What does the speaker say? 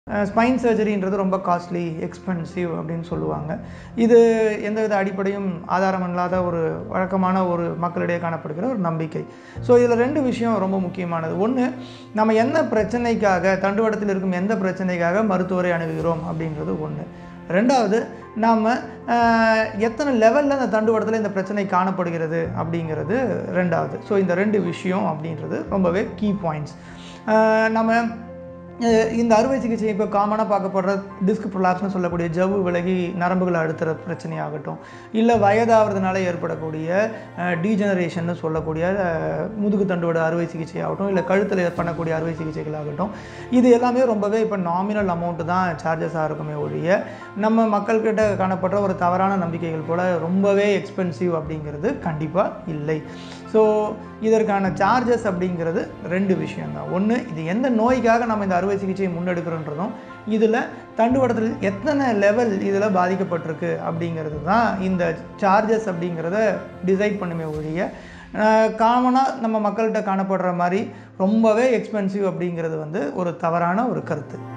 spine சர்ஜரின்றது ரொம்ப costly expensive அப்படின்னு சொல்லுவாங்க இது எந்தவித அடிப்படையும் ஆதாரம் இல்லாத ஒரு வழக்கமான ஒரு மக்களிடையே காணப்படுகிற ஒரு நம்பிக்கை ஸோ இதில் ரெண்டு விஷயம் ரொம்ப முக்கியமானது ஒன்று நம்ம என்ன பிரச்சனைக்காக தண்டுவடத்தில் இருக்கும் எந்த பிரச்சனைக்காக மருத்துவரை அணுகுகிறோம் அப்படின்றது ஒன்று ரெண்டாவது நாம் எத்தனை லெவலில் அந்த தண்டுவடத்தில் இந்த பிரச்சனை காணப்படுகிறது அப்படிங்கிறது ரெண்டாவது ஸோ இந்த ரெண்டு விஷயம் அப்படின்றது ரொம்பவே கீ பாயிண்ட்ஸ் நம்ம அஹ் இந்த அறுவை சிகிச்சை இப்போ காமனாக பார்க்கப்படுற டிஸ்க் ப்ரொலாப்ஸ்னு சொல்லக்கூடிய ஜவ்வு விலகி நரம்புகளை அழுத்துற பிரச்சனையாகட்டும் இல்லை வயதாகிறதுனால ஏற்படக்கூடிய டீஜெனரேஷன் சொல்லக்கூடிய அஹ், முதுகு தண்டோட அறுவை சிகிச்சை ஆகட்டும் இல்லை கழுத்தில் பண்ணக்கூடிய அறுவை சிகிச்சைகள் ஆகட்டும் இது எல்லாமே ரொம்பவே இப்போ நாமினல் அமௌண்ட்டு தான் சார்ஜஸாக இருக்குமே ஒழிய நம்ம மக்கள்கிட்ட காணப்படுற ஒரு தவறான நம்பிக்கைகள் போல் ரொம்பவே எக்ஸ்பென்சிவ் அப்படிங்கிறது கண்டிப்பாக இல்லை ஸோ இதற்கான சார்ஜஸ் அப்படிங்கிறது ரெண்டு விஷயம்தான் ஒன்று இது எந்த நோய்க்காக நம்ம இந்த அறுவை சிகிச்சையை முன்னெடுக்கிறோன்றதும் இதில் தண்டுவடத்தில் எத்தனை லெவல் இதில் பாதிக்கப்பட்டிருக்கு அப்படிங்கிறது தான் இந்த சார்ஜஸ் அப்படிங்கிறத டிசைட் பண்ணுமே ஒழிய காமனாக நம்ம மக்கள்கிட்ட காணப்படுற மாதிரி ரொம்பவே எக்ஸ்பென்சிவ் அப்படிங்கிறது வந்து ஒரு தவறான ஒரு கருத்து